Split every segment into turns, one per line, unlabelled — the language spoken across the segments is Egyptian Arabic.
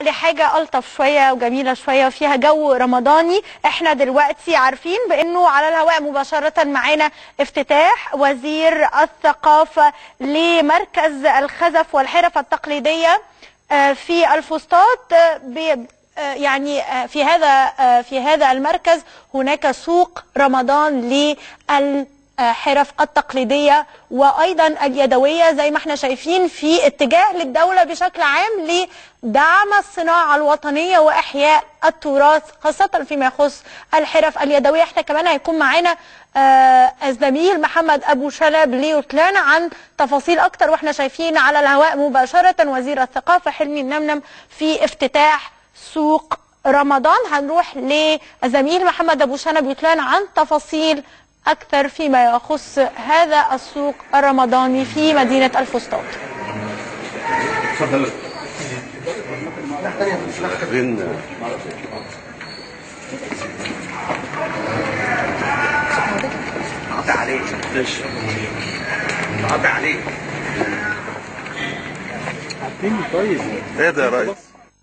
لحاجة ألطف شوية وجميلة شوية وفيها جو رمضاني احنا دلوقتي عارفين بأنه على الهواء مباشرة معانا افتتاح وزير الثقافة لمركز الخزف والحرف التقليدية آه، في الفسطاط آه، ب- آه، يعني آه، في هذا آه، في هذا المركز هناك سوق رمضان للحرف التقليدية وأيضا اليدوية زي ما احنا شايفين في اتجاه للدولة بشكل عام لدعم الصناعة الوطنية وإحياء التراث خاصة فيما يخص الحرف اليدوية احنا كمان هيكون معانا آه، الزميل محمد أبو شلب ليطلعنا عن تفاصيل أكتر واحنا شايفين على الهواء مباشرة وزير الثقافة حلمي النمنم في افتتاح سوق رمضان هنروح للزميل محمد ابو شنب يطلعنا عن تفاصيل اكثر فيما يخص هذا السوق الرمضاني في مدينه الفسطاط
فين
قاطع عليه
ماشي
قاطع عليه
ايه ده يا ريس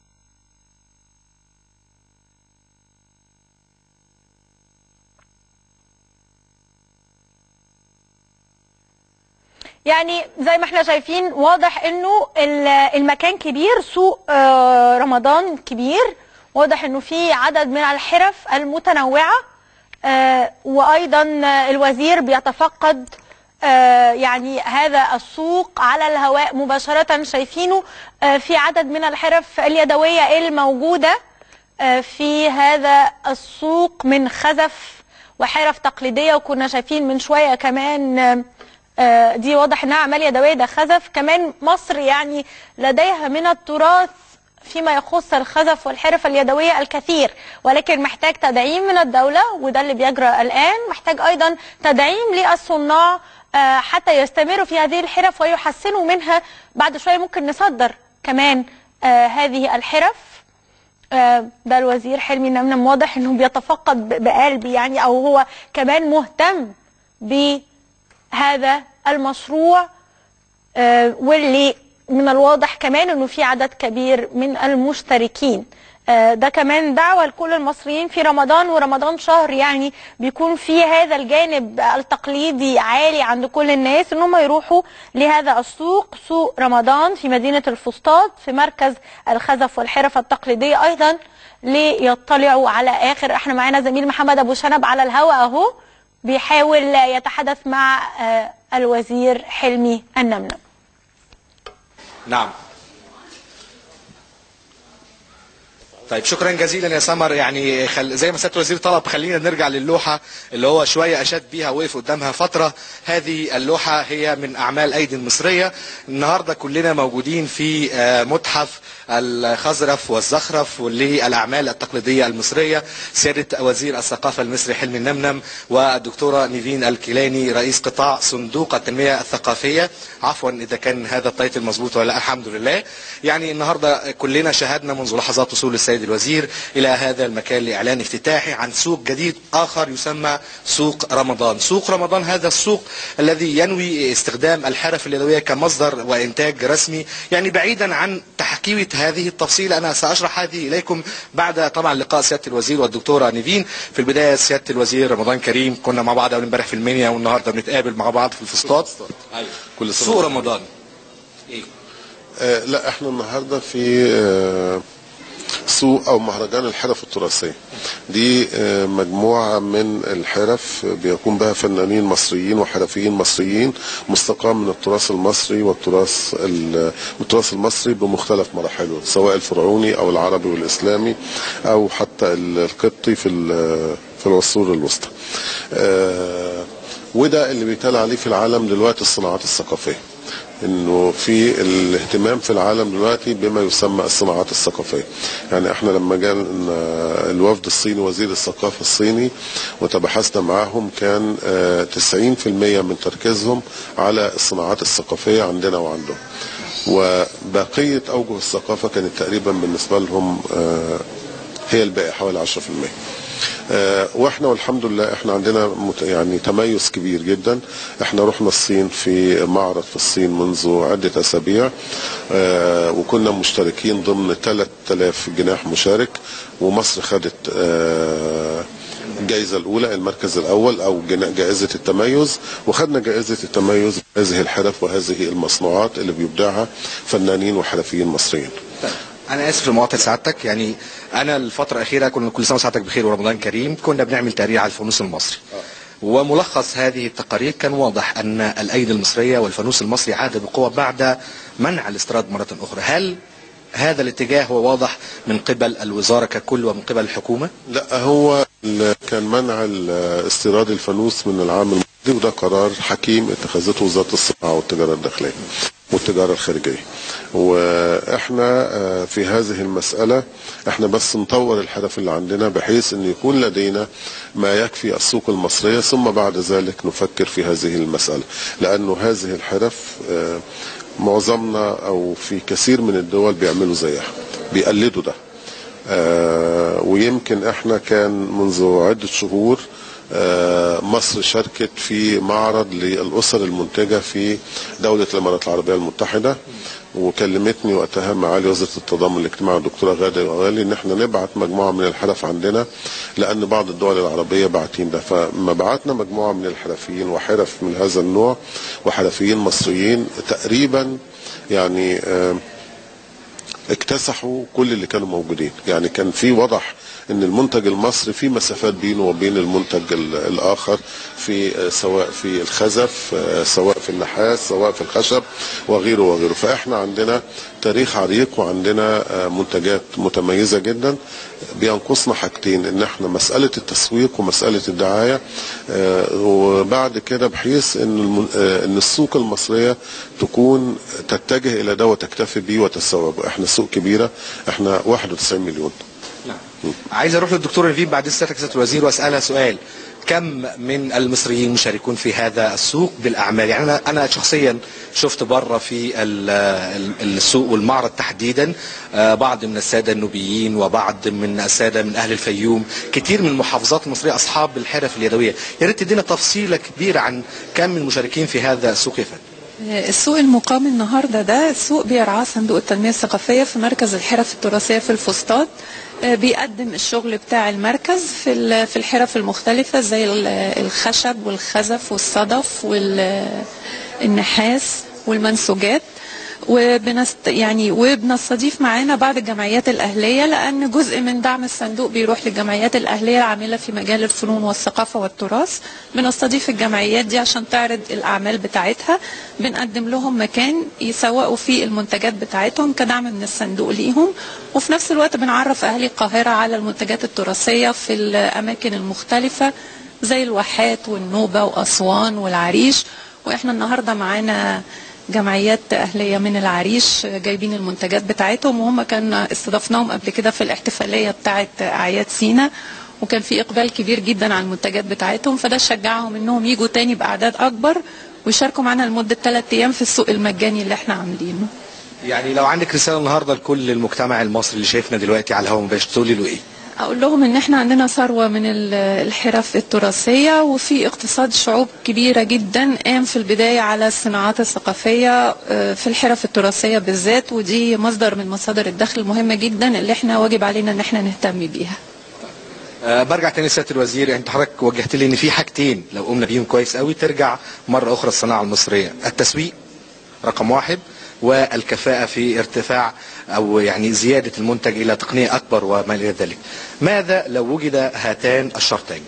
يعني زي ما احنا شايفين واضح انه ال- المكان كبير سوق آه، رمضان كبير واضح انه في عدد من الحرف المتنوعة آه، وايضا آه، الوزير بيتفقد آه، يعني هذا السوق على الهواء مباشرة شايفينه آه، في عدد من الحرف اليدوية الموجودة آه، في هذا السوق من خزف وحرف تقليدية وكنا شايفين من شوية كمان آه، آه، دي واضح انها اعمال يدويه ده خزف كمان مصر يعني لديها من التراث فيما يخص الخزف والحرف اليدويه الكثير ولكن محتاج تدعيم من الدوله وده اللي بيجرى الان محتاج ايضا تدعيم للصناع آه، حتى يستمروا في هذه الحرف ويحسنوا منها بعد شويه ممكن نصدر كمان آه، هذه الحرف آه، ده الوزير حلمي نمنم واضح انه بيتفقد ب- بقلب يعني او هو كمان مهتم بهذا المشروع آه، واللي من الواضح كمان انه في عدد كبير من المشتركين آه، ده كمان دعوة لكل المصريين في رمضان ورمضان شهر يعني بيكون فيه هذا الجانب التقليدي عالي عند كل الناس ان هم يروحوا لهذا السوق سوق رمضان في مدينة الفسطاط في مركز الخزف والحرف التقليدية ايضا ليطلعوا على اخر احنا معانا زميل محمد ابو شنب على الهواء اهو بيحاول يتحدث مع آه، الوزير حلمي النمنم
نعم طيب شكرا جزيلا يا سمر يعني خل... زي ما سياده الوزير طلب خلينا نرجع للوحه اللي هو شويه اشاد بيها وقف قدامها فتره هذه اللوحه هي من اعمال ايدي المصريه النهارده كلنا موجودين في آه، متحف الخزرف والزخرف للاعمال التقليديه المصريه سياده وزير الثقافه المصري حلمي النمنم والدكتوره نيفين الكيلاني رئيس قطاع صندوق التنميه الثقافيه عفوا اذا كان هذا التايتل مظبوط ولا لا الحمد لله يعني النهارده كلنا شاهدنا منذ لحظات وصول السيد الوزير الى هذا المكان لاعلان افتتاحي عن سوق جديد اخر يسمى سوق رمضان سوق رمضان هذا السوق الذي ينوي استخدام الحرف اليدويه كمصدر وانتاج رسمي يعني بعيدا عن تحكيوة هذه التفصيل انا ساشرح هذه اليكم بعد طبعا لقاء سياده الوزير والدكتوره نيفين في البدايه سياده الوزير رمضان كريم كنا مع بعض اول امبارح في المنيا والنهارده بنتقابل مع بعض في الفسطاط ايوه
كل سنة
سوق
وأنت
رمضان ايه
آه لا احنا النهارده في آه سوق او مهرجان الحرف التراثيه دي آه مجموعه من الحرف بيقوم بها فنانين مصريين وحرفيين مصريين مستقاه من التراث المصري والتراث ال- التراث المصري بمختلف مراحله سواء الفرعوني او العربي والاسلامي او حتى ال- القبطي في ال- في العصور الوسطى آه وده اللي بيتقال عليه في العالم دلوقتي الصناعات الثقافيه انه في الاهتمام في العالم دلوقتي بما يسمى الصناعات الثقافيه يعني احنا لما جاء الوفد الصيني وزير الثقافه الصيني وتبحثنا معاهم كان آه، 90% من تركيزهم على الصناعات الثقافيه عندنا وعندهم وبقيه اوجه الثقافه كانت تقريبا بالنسبه لهم آه، هي الباقي حوالي 10% آه، واحنا والحمد لله احنا عندنا مت- يعني تميز كبير جدا احنا رحنا الصين في معرض في الصين منذ عدة اسابيع آه، وكنا مشتركين ضمن 3000 جناح مشارك ومصر خدت آه، الجائزة الأولى المركز الأول أو جنا- جائزة التميز وخدنا جائزة التميز هذه الحرف وهذه المصنوعات اللي بيبدعها فنانين وحرفيين مصريين
طيب انا اسف لمقاطعه سعادتك يعني انا الفتره الاخيره كنا كل سنه وسعادتك بخير ورمضان كريم كنا بنعمل تقرير على الفانوس المصري وملخص هذه التقارير كان واضح ان الايدي المصريه والفانوس المصري عاد بقوه بعد منع الاستيراد مره اخرى هل هذا الاتجاه هو واضح من قبل الوزاره ككل ومن قبل الحكومه
لا هو ال- كان منع ال- استيراد الفانوس من العام الماضي وده قرار حكيم اتخذته وزاره الصناعه والتجاره الداخليه والتجاره الخارجيه واحنا آه، في هذه المساله احنا بس نطور الحرف اللي عندنا بحيث ان يكون لدينا ما يكفي السوق المصريه ثم بعد ذلك نفكر في هذه المساله لانه هذه الحرف آه، معظمنا او في كثير من الدول بيعملوا زيها بيقلدوا ده آه، ويمكن احنا كان منذ عدة شهور آه، مصر شاركت في معرض للأسر المنتجة في دولة الإمارات العربية المتحدة وكلمتني وقتها معالي وزيرة التضامن الاجتماعي الدكتورة غادة وقال لي ان احنا نبعت مجموعة من الحرف عندنا لان بعض الدول العربية باعتين ده فما بعتنا مجموعة من الحرفيين وحرف من هذا النوع وحرفيين مصريين تقريبا يعني آه اكتسحوا كل اللي كانوا موجودين يعني كان في وضح ان المنتج المصري في مسافات بينه وبين المنتج ال- الاخر في آه، سواء في الخزف آه، سواء في النحاس سواء في الخشب وغيره وغيره فاحنا عندنا تاريخ عريق وعندنا آه، منتجات متميزه جدا بينقصنا حاجتين ان احنا مساله التسويق ومساله الدعايه آه، وبعد كده بحيث ان الم- آه، ان السوق المصريه تكون تتجه الى ده وتكتفي بيه وتستوعبه احنا سوق كبيره احنا 91 مليون
عايز اروح للدكتور نيفين بعد سيادتك سياده الوزير واسالها سؤال كم من المصريين مشاركون في هذا السوق بالاعمال يعني انا انا شخصيا شفت بره في ال- ال- السوق والمعرض تحديدا آه، بعض من الساده النوبيين وبعض من الساده من اهل الفيوم كتير من المحافظات المصريه اصحاب الحرف اليدويه يا ريت تدينا تفصيله كبيره عن كم من المشاركين في هذا السوق يا فندم
السوق المقام النهارده ده سوق بيرعاه صندوق التنميه الثقافيه في مركز الحرف التراثيه في الفسطاط آه، بيقدم الشغل بتاع المركز في ال- في الحرف المختلفه زي ال- الخشب والخزف والصدف والنحاس والمنسوجات وبنست يعني وبنستضيف معانا بعض الجمعيات الاهليه لان جزء من دعم الصندوق بيروح للجمعيات الاهليه العامله في مجال الفنون والثقافه والتراث بنستضيف الجمعيات دي عشان تعرض الاعمال بتاعتها بنقدم لهم مكان يسوقوا فيه المنتجات بتاعتهم كدعم من الصندوق ليهم وفي نفس الوقت بنعرف اهالي القاهره على المنتجات التراثيه في الاماكن المختلفه زي الواحات والنوبه واسوان والعريش واحنا النهارده معانا جمعيات أهلية من العريش جايبين المنتجات بتاعتهم وهم كان استضفناهم قبل كده في الاحتفالية بتاعت أعياد سينا وكان في إقبال كبير جدا على المنتجات بتاعتهم فده شجعهم إنهم يجوا تاني بأعداد أكبر ويشاركوا معانا لمدة ثلاث أيام في السوق المجاني اللي احنا عاملينه
يعني لو عندك رساله النهارده لكل المجتمع المصري اللي شايفنا دلوقتي على الهواء مباشر تقولي له ايه؟
اقول لهم ان احنا عندنا ثروه من ال- الحرف التراثيه وفي اقتصاد شعوب كبيره جدا قام في البدايه على الصناعات الثقافيه آه، في الحرف التراثيه بالذات ودي مصدر من مصادر الدخل المهمه جدا اللي احنا واجب علينا ان احنا نهتم بيها
أه برجع تاني لسياده الوزير انت حضرتك وجهت لي ان في حاجتين لو قمنا بيهم كويس قوي ترجع مره اخرى الصناعه المصريه التسويق رقم واحد والكفاءه في ارتفاع او يعني زياده المنتج الى تقنيه اكبر وما الى ذلك. ماذا لو وجد هاتان الشرطين؟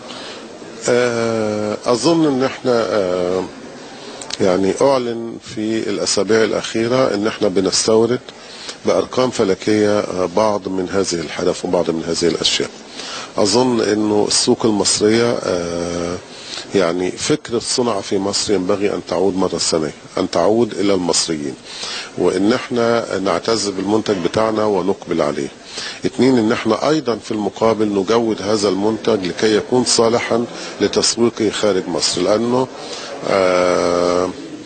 آه، اظن ان احنا آه، يعني اعلن في الاسابيع الاخيره ان احنا بنستورد بارقام فلكيه آه، بعض من هذه الحرف وبعض من هذه الاشياء اظن انه السوق المصريه آه، يعني فكرة الصنع في مصر ينبغي أن تعود مرة ثانية أن تعود إلى المصريين وإن احنا نعتز بالمنتج بتاعنا ونقبل عليه اتنين ان احنا ايضا في المقابل نجود هذا المنتج لكي يكون صالحا لتسويقه خارج مصر لانه آه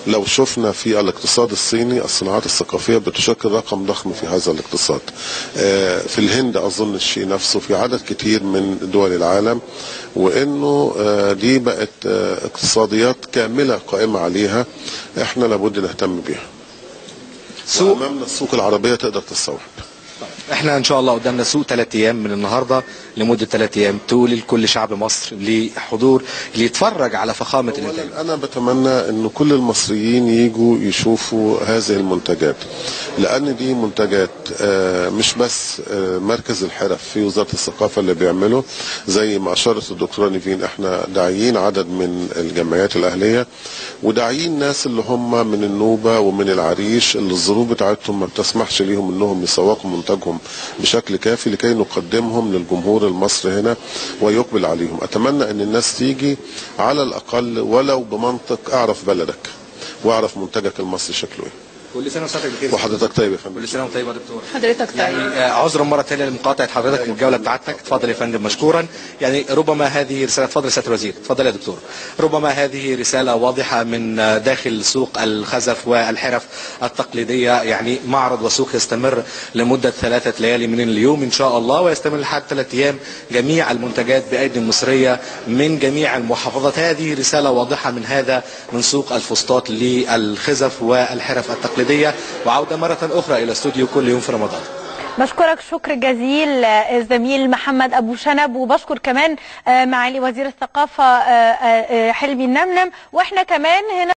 لو شفنا في الاقتصاد الصيني الصناعات الثقافيه بتشكل رقم ضخم في هذا الاقتصاد آه، في الهند اظن الشيء نفسه في عدد كتير من دول العالم وانه آه، دي بقت آه، اقتصاديات كامله قائمه عليها احنا لابد نهتم بيها
سوق
وامامنا السوق العربيه تقدر تستوعب
احنا ان شاء الله قدامنا سوق ثلاث ايام من النهارده لمده ثلاث ايام تقول لكل شعب مصر لحضور ليتفرج على فخامه الانتاج
أولاً انا بتمنى ان كل المصريين يجوا يشوفوا هذه المنتجات لان دي منتجات آه، مش بس آه، مركز الحرف في وزاره الثقافه اللي بيعمله زي ما اشارت الدكتوره نيفين احنا داعيين عدد من الجمعيات الاهليه وداعيين ناس اللي هم من النوبه ومن العريش اللي الظروف بتاعتهم ما بتسمحش ليهم انهم يسوقوا منتجهم بشكل كافي لكي نقدمهم للجمهور المصري هنا ويقبل عليهم اتمنى ان الناس تيجي على الاقل ولو بمنطق اعرف بلدك واعرف منتجك المصري شكله ايه
كل سنه وسنتك بخير
وحضرتك طيب يا فندم
كل سنه وانت طيب يا دكتور
حضرتك
يعني
طيب
آه، عذرا مره ثانيه لمقاطعه حضرتك والجوله بتاعتك اتفضل يا فندم مشكورا يعني ربما هذه رساله اتفضل يا سياده الوزير اتفضل يا دكتور ربما هذه رساله واضحه من آه، داخل سوق الخزف والحرف التقليديه يعني معرض وسوق يستمر لمده ثلاثه ليالي من اليوم ان شاء الله ويستمر لحد ثلاث ايام جميع المنتجات بايدي مصريه من جميع المحافظات هذه رساله واضحه من هذا من سوق الفسطاط للخزف والحرف التقليديه وعوده مره اخرى الى استوديو كل يوم في رمضان
بشكرك شكر جزيل آه، الزميل محمد ابو شنب وبشكر كمان آه، معالي وزير الثقافه آه، آه، آه، حلمي النمنم واحنا كمان هنا